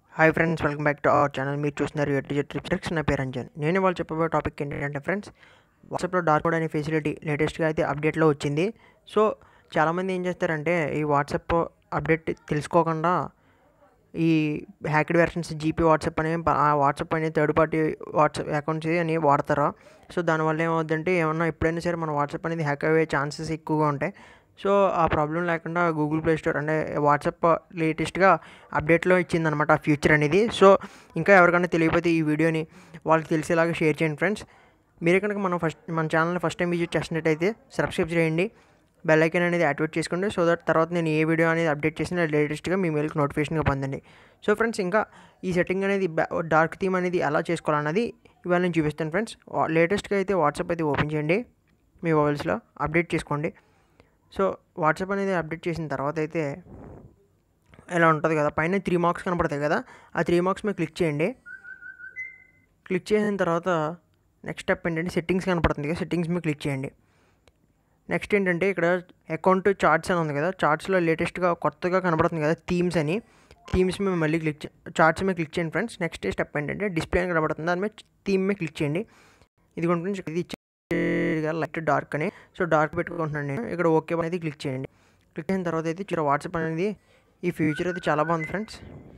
hi friends welcome back to our channel మీరు చూస్తున్నారు ఎటు ట్రిప్స్ నా పేరు అంజన్ నేను వాళ్ళు చెప్పబోయే టాపిక్ ఏంటంటే ఫ్రెండ్స్ వాట్సాప్లో డార్క్ కోడ్ అనే ఫెసిలిటీ లేటెస్ట్గా అయితే అప్డేట్లో వచ్చింది సో చాలామంది ఏం చేస్తారంటే ఈ వాట్సాప్ అప్డేట్ తెలుసుకోకుండా ఈ హ్యాక్డ్ వెర్షన్స్ జీపీ వాట్సాప్ అనే ఆ వాట్సాప్ అనే థర్డ్ పార్టీ వాట్సాప్ అకౌంట్స్ అని వాడతారు సో దానివల్ల ఏమవుద్దంటే ఏమన్నా ఎప్పుడైనా సరే మన వాట్సాప్ అనేది హ్యాక్ అయ్యే ఛాన్సెస్ ఎక్కువగా ఉంటాయి సో ఆ ప్రాబ్లం లేకుండా గూగుల్ ప్లే స్టోర్ అంటే వాట్సాప్ లేటెస్ట్గా అప్డేట్లో ఇచ్చిందనమాట ఆ ఫ్యూచర్ అనేది సో ఇంకా ఎవరికైనా తెలియకపోతే ఈ వీడియోని వాళ్ళకి తెలిసేలాగా షేర్ చేయండి ఫ్రెండ్స్ మీరే కనుక మనం ఫస్ట్ మన ఛానల్ని ఫస్ట్ టైం విజిట్ చేసినట్టయితే సబ్స్క్రైబ్ చేయండి బెల్ ఐకన్ అనేది యాక్టివేట్ చేసుకోండి సో దట్ తర్వాత నేను ఏ వీడియో అనేది అప్డేట్ చేసిన లేటెస్ట్గా మీ మెయిల్కి నోటిఫికేషన్గా పొందండి సో ఫ్రెండ్స్ ఇంకా ఈ సెట్టింగ్ అనేది డార్క్ థీమ్ అనేది ఎలా చేసుకోవాలన్నది ఇవాళ నేను చూపిస్తాను ఫ్రెండ్స్ లేటెస్ట్గా అయితే వాట్సాప్ అయితే ఓపెన్ చేయండి మీ మొబైల్స్లో అప్డేట్ చేసుకోండి సో వాట్సాప్ అనేది అప్డేట్ చేసిన తర్వాత అయితే ఇలా ఉంటుంది కదా పైన త్రీ మార్క్స్ కనపడతాయి కదా ఆ త్రీ మార్క్స్ మీద క్లిక్ చేయండి క్లిక్ చేసిన తర్వాత నెక్స్ట్ స్టెప్ ఏంటంటే సెట్టింగ్స్ కనపడుతుంది కదా సెట్టింగ్స్ మీద క్లిక్ చేయండి నెక్స్ట్ ఏంటంటే ఇక్కడ అకౌంట్ చార్ట్స్ అని ఉంది కదా చార్ట్స్లో లేటెస్ట్గా కొత్తగా కనబడుతుంది కదా థీమ్స్ అని థీమ్స్ మీద మళ్ళీ క్లిక్ చార్ట్స్ మీద క్లిక్ చేయండి ఫ్రెండ్స్ నెక్స్ట్ స్టెప్ ఏంటంటే డిస్ప్లే అని కనబడుతుంది దాని మీద థీమ్ మీద క్లిక్ చేయండి ఇది ఫ్రెండ్స్ ఇది లైట్ డార్క్ అని సో డార్క్ పెట్టుకుంటున్నాను నేను ఇక్కడ ఓకే అనేది క్లిక్ చేయండి క్లిక్ చేసిన తర్వాత అయితే చూడ వాట్సాప్ అనేది ఈ ఫ్యూచర్ అయితే చాలా బాగుంది ఫ్రెండ్స్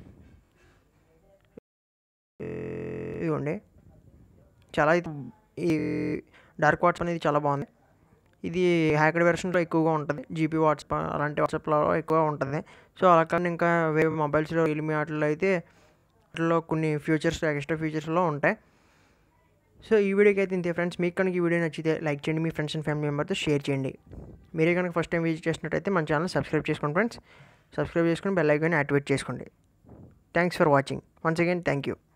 ఇదిగోండి చాలా ఈ డార్క్ వాట్సాప్ అనేది చాలా బాగుంది ఇది హ్యాక్డ్ వెర్షన్లో ఎక్కువగా ఉంటుంది జీపీ వాట్సాప్ అలాంటి వాట్సాప్లో ఎక్కువగా ఉంటుంది సో అలా కానీ ఇంకా వేరే మొబైల్స్లో రియల్మీ వాటిలో అయితే వాటిలో కొన్ని ఫ్యూచర్స్ ఎక్స్ట్రా ఫ్యూచర్స్లో ఉంటాయి సో ఈ వీడియోకి అయితే ఇంతే ఫ్రెండ్స్ మీకు కనుక ఈ వీడియో నచ్చితే లైక్ చేయండి మీ ఫ్రెండ్స్ అండ్ ఫ్యామిలీ మెంబర్తో షేర్ చేయండి మీరే కనుక ఫస్ట్ టైం విజిట్ చేసినట్టయితే మన ఛానల్ సబ్స్క్రైబ్ చేసుకోండి ఫ్రెండ్స్ సబ్స్క్రైబ్ చేసుకుని బెల్ ఐకాన్ యాక్టివేట్ చేసుకోండి thanks for watching once again thank you